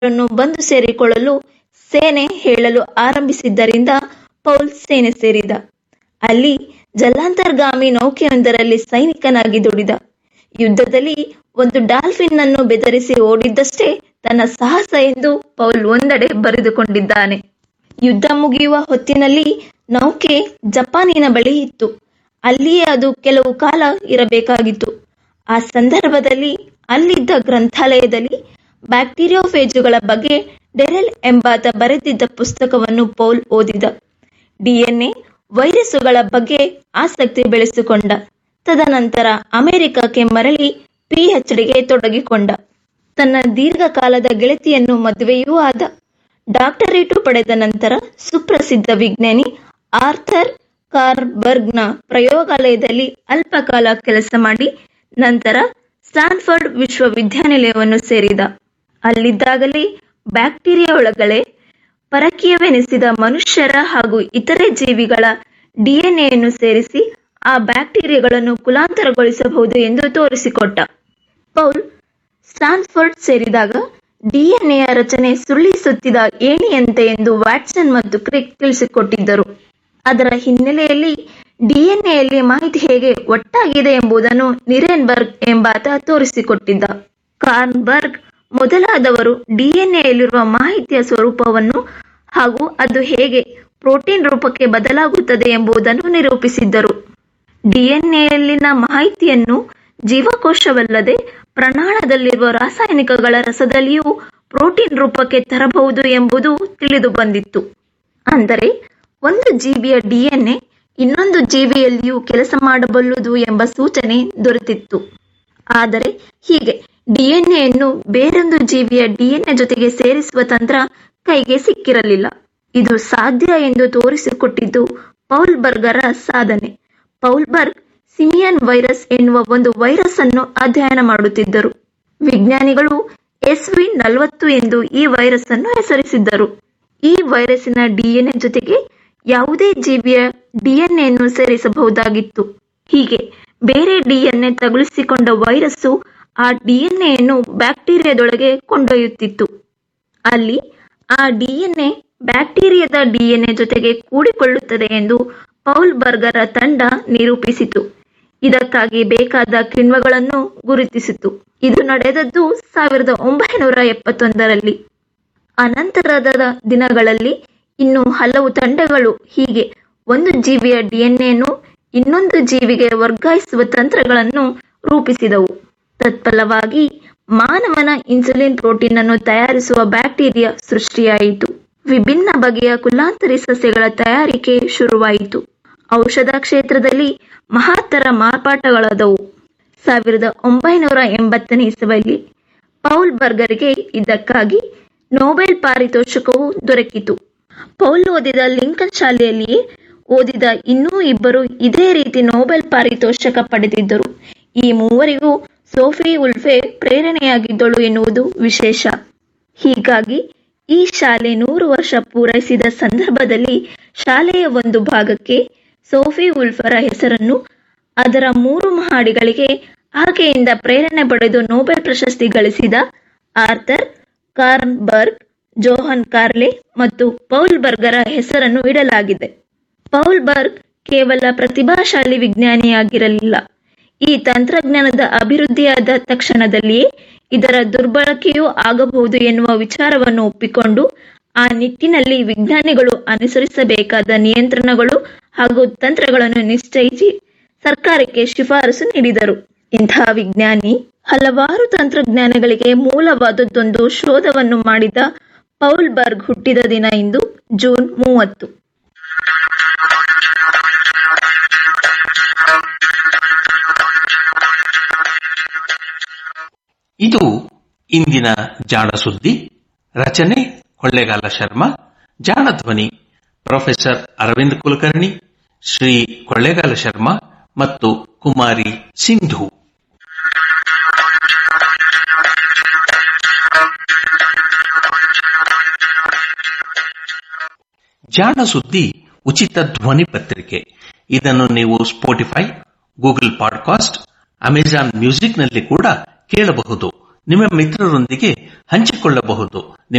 ಅವರನ್ನು ಬಂದು ಸೇರಿಕೊಳ್ಳಲು ಸೇನೆ ಹೇಳಲು ಆರಂಭಿಸಿದ್ದರಿಂದ ಪೌಲ್ ಸೇನೆ ಸೇರಿದ ಅಲ್ಲಿ ಜಲಾಂತರ್ಗಾಮಿ ನೌಕೆಯೊಂದರಲ್ಲಿ ಸೈನಿಕನಾಗಿ ದುಡಿದ ಯುದ್ಧದಲ್ಲಿ ಒಂದು ಡಾಲ್ಫಿನ್ ಅನ್ನು ಬೆದರಿಸಿ ಓಡಿದ್ದಷ್ಟೇ ತನ್ನ ಸಾಹಸ ಎಂದು ಪೌಲ್ ಒಂದೆಡೆ ಬರೆದುಕೊಂಡಿದ್ದಾನೆ ಯುದ್ಧ ಮುಗಿಯುವ ಹೊತ್ತಿನಲ್ಲಿ ನೌಕೆ ಜಪಾನಿನ ಬಳಿ ಇತ್ತು ಅಲ್ಲಿಯೇ ಅದು ಕೆಲವು ಕಾಲ ಇರಬೇಕಾಗಿತ್ತು ಆ ಸಂದರ್ಭದಲ್ಲಿ ಅಲ್ಲಿದ್ದ ಗ್ರಂಥಾಲಯದಲ್ಲಿ ಬ್ಯಾಕ್ಟೀರಿಯೋಫೇಜುಗಳ ಬಗ್ಗೆ ಡೆರೆಲ್ ಎಂಬಾತ ಬರೆದಿದ್ದ ಪುಸ್ತಕವನ್ನು ಪೌಲ್ ಓದಿದ ಡಿಎನ್ಎ ವೈರಸ್ಸುಗಳ ಬಗ್ಗೆ ಆಸಕ್ತಿ ಬೆಳೆಸಿಕೊಂಡ ತದನಂತರ ಅಮೆರಿಕಕ್ಕೆ ಮರಳಿ ಪಿಎಚ್ಡಿಗೆ ತೊಡಗಿಕೊಂಡ ತನ್ನ ದೀರ್ಘಕಾಲದ ಗೆಳತಿಯನ್ನು ಮದುವೆಯೂ ಆದ ಡಾಕ್ಟರೇಟು ಪಡೆದ ನಂತರ ಸುಪ್ರಸಿದ್ಧ ವಿಜ್ಞಾನಿ ಆರ್ಥರ್ ಕಾರ್ಬರ್ಗ್ನ ಪ್ರಯೋಗಾಲಯದಲ್ಲಿ ಅಲ್ಪಕಾಲ ಕೆಲಸ ಮಾಡಿ ನಂತರ ಸ್ಟಾನ್ಫರ್ಡ್ ವಿಶ್ವವಿದ್ಯಾನಿಲಯವನ್ನು ಸೇರಿದ ಅಲ್ಲಿದ್ದಾಗಲೇ ಬ್ಯಾಕ್ಟೀರಿಯಾ ಒಳಗಡೆ ಪರಕೀಯವೆನಿಸಿದ ಮನುಷ್ಯರ ಹಾಗೂ ಇತರೆ ಜೀವಿಗಳ ಡಿಎನ್ಎಯನ್ನು ಸೇರಿಸಿ ಆ ಬ್ಯಾಕ್ಟೀರಿಯಾಗಳನ್ನು ಕುಲಾಂತರಗೊಳಿಸಬಹುದು ಎಂದು ತೋರಿಸಿಕೊಟ್ಟ ಪೌಲ್ ಸ್ಟಾನ್ಫರ್ಡ್ ಸೇರಿದಾಗ ಡಿಎನ್ಎಯ ರಚನೆ ಸುಳ್ಳಿಸುತ್ತಿದ ಏಣಿಯಂತೆ ಎಂದು ವ್ಯಾಟ್ಸನ್ ಮತ್ತು ಕ್ರಿಕ್ ತಿಳಿಸಿಕೊಟ್ಟಿದ್ದರು ಅದರ ಹಿನ್ನೆಲೆಯಲ್ಲಿ ಡಿಎನ್ಎಯಲ್ಲಿ ಮಾಹಿತಿ ಹೇಗೆ ಒಟ್ಟಾಗಿದೆ ಎಂಬುದನ್ನು ನಿರೆನ್ಬರ್ಗ್ ಎಂಬಾತ ತೋರಿಸಿಕೊಟ್ಟಿದ್ದ ಕಾರ್ನ್ಬರ್ಗ್ ಮೊದಲಾದವರು ಡಿಎನ್ಎಯಲ್ಲಿರುವ ಮಾಹಿತಿಯ ಸ್ವರೂಪವನ್ನು ಹಾಗೂ ಅದು ಹೇಗೆ ಪ್ರೋಟೀನ್ ರೂಪಕ್ಕೆ ಬದಲಾಗುತ್ತದೆ ಎಂಬುದನ್ನು ನಿರೂಪಿಸಿದ್ದರು ಡಿಎನ್ಎಯಲ್ಲಿನ ಮಾಹಿತಿಯನ್ನು ಜೀವಕೋಶವಲ್ಲದೆ ಪ್ರಾಣದಲ್ಲಿರುವ ರಾಸಾಯನಿಕಗಳ ರಸದಲ್ಲಿಯೂ ಪ್ರೋಟೀನ್ ರೂಪಕ್ಕೆ ತರಬಹುದು ಎಂಬುದು ತಿಳಿದು ಬಂದಿತ್ತು ಅಂದರೆ ಒಂದು ಜೀವಿಯ ಡಿಎನ್ಎ ಇನ್ನೊಂದು ಜೀವಿಯಲ್ಲಿಯೂ ಕೆಲಸ ಮಾಡಬಲ್ಲುದು ಎಂಬ ಸೂಚನೆ ದೊರೆತಿತ್ತು ಆದರೆ ಹೀಗೆ ಡಿಎನ್ಎಯನ್ನು ಬೇರೊಂದು ಜೀವಿಯ ಡಿಎನ್ಎ ಜೊತೆಗೆ ಸೇರಿಸುವ ತಂತ್ರ ಕೈಗೆ ಸಿಕ್ಕಿರಲಿಲ್ಲ ಇದು ಸಾಧ್ಯ ಎಂದು ತೋರಿಸಿಕೊಟ್ಟಿದ್ದು ಪೌಲ್ ಬರ್ಗರ ಸಾಧನೆ ಪೌಲ್ ಬರ್ಗ್ ಸಿಮಿಯನ್ ವೈರಸ್ ಎನ್ನುವ ಒಂದು ವೈರಸ್ ಅನ್ನು ಅಧ್ಯಯನ ಮಾಡುತ್ತಿದ್ದರು ವಿಜ್ಞಾನಿಗಳು ಎಸ್ವಿ ನಲವತ್ತು ಎಂದು ಈ ವೈರಸ್ ಅನ್ನು ಹೆಸರಿಸಿದ್ದರು ಈ ವೈರಸ್ಸಿನ ಡಿಎನ್ಎ ಜೊತೆಗೆ ಯಾವುದೇ ಜೀವಿಯ ಡಿಎನ್ಎಯನ್ನು ಸೇರಿಸಬಹುದಾಗಿತ್ತು ಹೀಗೆ ಬೇರೆ ಡಿಎನ್ಎ ತಗುಲಿಸಿಕೊಂಡ ವೈರಸ್ಸು ಆ ಡಿಎನ್ಎಯನ್ನು ಬ್ಯಾಕ್ಟೀರಿಯಾದೊಳಗೆ ಕೊಂಡೊಯ್ಯುತ್ತಿತ್ತು ಅಲ್ಲಿ ಆ ಡಿಎನ್ಎ ಬ್ಯಾಕ್ಟೀರಿಯಾದ ಡಿಎನ್ಎ ಜೊತೆಗೆ ಕೂಡಿಕೊಳ್ಳುತ್ತದೆ ಎಂದು ಪೌಲ್ ಬರ್ಗರ ತಂಡ ನಿರೂಪಿಸಿತು ಇದಕ್ಕಾಗಿ ಬೇಕಾದ ಕಿಣ್ವಗಳನ್ನು ಗುರುತಿಸಿತು ಇದು ನಡೆದದ್ದು ಸಾವಿರದ ಒಂಬೈನೂರ ಎಪ್ಪತ್ತೊಂದರಲ್ಲಿ ಅನಂತರದ ದಿನಗಳಲ್ಲಿ ಇನ್ನು ಹಲವು ತಂಡಗಳು ಹೀಗೆ ಒಂದು ಜೀವಿಯ ಡಿಎನ್ಎಯನ್ನು ಇನ್ನೊಂದು ಜೀವಿಗೆ ವರ್ಗಾಯಿಸುವ ತಂತ್ರಗಳನ್ನು ರೂಪಿಸಿದವು ತತ್ಫಲವಾಗಿ ಮಾನವನ ಇನ್ಸುಲಿನ್ ಪ್ರೋಟೀನ್ ಅನ್ನು ತಯಾರಿಸುವ ಬ್ಯಾಕ್ಟೀರಿಯಾ ಸೃಷ್ಟಿಯಾಯಿತು ವಿಭಿನ್ನ ಬಗೆಯ ಕುಲಾಂತರಿ ಸಸ್ಯಗಳ ತಯಾರಿಕೆ ಶುರುವಾಯಿತು ಔಷಧ ಕ್ಷೇತ್ರದಲ್ಲಿ ಮಹತ್ತರ ಮಾರ್ಪಾಟಗಳಾದವು ಸಾವಿರದ ಒಂಬೈನೂರ ಎಂಬತ್ತನೇ ಇಸವಿಯಲ್ಲಿ ಪೌಲ್ ಬರ್ಗರ್ಗೆ ಇದಕ್ಕಾಗಿ ನೊಬೆಲ್ ಪಾರಿತೋಷಕವೂ ದೊರಕಿತು ಪೌಲ್ ಓದಿದ ಲಿಂಕನ್ ಶಾಲೆಯಲ್ಲಿಯೇ ಓದಿದ ಇನ್ನೂ ಇಬ್ಬರು ಇದೇ ರೀತಿ ನೊಬೆಲ್ ಪಾರಿತೋಷಕ ಪಡೆದಿದ್ದರು ಈ ಮೂವರಿಗೂ ಸೋಫಿ ಉಲ್ಫೆ ಪ್ರೇರಣೆಯಾಗಿದ್ದಳು ಎನ್ನುವುದು ವಿಶೇಷ ಹೀಗಾಗಿ ಈ ಶಾಲೆ ನೂರು ವರ್ಷ ಪೂರೈಸಿದ ಸಂದರ್ಭದಲ್ಲಿ ಶಾಲೆಯ ಒಂದು ಭಾಗಕ್ಕೆ ಸೋಫಿ ಉಲ್ಫರ ಹೆಸರನ್ನು ಅದರ ಮೂರು ಮಹಡಿಗಳಿಗೆ ಆಕೆಯಿಂದ ಪ್ರೇರಣೆ ಪಡೆದು ನೊಬೆಲ್ ಪ್ರಶಸ್ತಿ ಗಳಿಸಿದ ಆರ್ಥರ್ ಕಾರ್ನ್ಬರ್ಗ್ ಜೋಹನ್ ಕಾರ್ಲೆ ಮತ್ತು ಪೌಲ್ ಬರ್ಗರ ಹೆಸರನ್ನು ಇಡಲಾಗಿದೆ ಪೌಲ್ ಬರ್ಗ್ ಕೇವಲ ಪ್ರತಿಭಾಶಾಲಿ ವಿಜ್ಞಾನಿಯಾಗಿರಲಿಲ್ಲ ಈ ತಂತ್ರಜ್ಞಾನದ ಅಭಿವೃದ್ಧಿಯಾದ ತಕ್ಷಣದಲ್ಲಿಯೇ ಇದರ ದುರ್ಬಳಕೆಯೂ ಆಗಬಹುದು ಎನ್ನುವ ವಿಚಾರವನ್ನು ಒಪ್ಪಿಕೊಂಡು ಆ ನಿಟ್ಟಿನಲ್ಲಿ ವಿಜ್ಞಾನಿಗಳು ಅನುಸರಿಸಬೇಕಾದ ನಿಯಂತ್ರಣಗಳು ಹಾಗೂ ತಂತ್ರಗಳನ್ನು ನಿಶ್ಚಯಿಸಿ ಸರ್ಕಾರಕ್ಕೆ ಶಿಫಾರಸು ನೀಡಿದರು ಇಂತಹ ವಿಜ್ಞಾನಿ ಹಲವಾರು ತಂತ್ರಜ್ಞಾನಗಳಿಗೆ ಮೂಲವಾದದ್ದೊಂದು ಶೋಧವನ್ನು ಮಾಡಿದ ಪೌಲ್ ಬರ್ಗ್ ಹುಟ್ಟಿದ ದಿನ ಇಂದು ಜೂನ್ ಮೂವತ್ತು ಇದು ಇಂದಿನ ಜಾಣ ಸುದ್ದಿ ರಚನೆ ಕೊಳ್ಳೇಗಾಲ ಶರ್ಮಾ ಜಾಣ ಧ್ವನಿ ಪ್ರೊಫೆಸರ್ ಅರವಿಂದ್ ಕುಲಕರ್ಣಿ ಶ್ರೀ ಕೊಳ್ಳೇಗಾಲ ಶರ್ಮಾ ಮತ್ತು ಕುಮಾರಿ ಸಿಂಧು ಜಾಣ ಸುದ್ದಿ ಉಚಿತ ಧ್ವನಿ ಪತ್ರಿಕೆ ಇದನ್ನು ನೀವು ಸ್ಪೋಟಿಫೈ ಗೂಗಲ್ ಪಾಡ್ಕಾಸ್ಟ್ ಅಮೆಜಾನ್ ಮ್ಯೂಸಿಕ್ನಲ್ಲಿ ಕೂಡ ಕೇಳಬಹುದು ನಿಮ್ಮ ಮಿತ್ರರೊಂದಿಗೆ ಹಂಚಿಕೊಳ್ಳಬಹುದು ನಿಮ್ಮ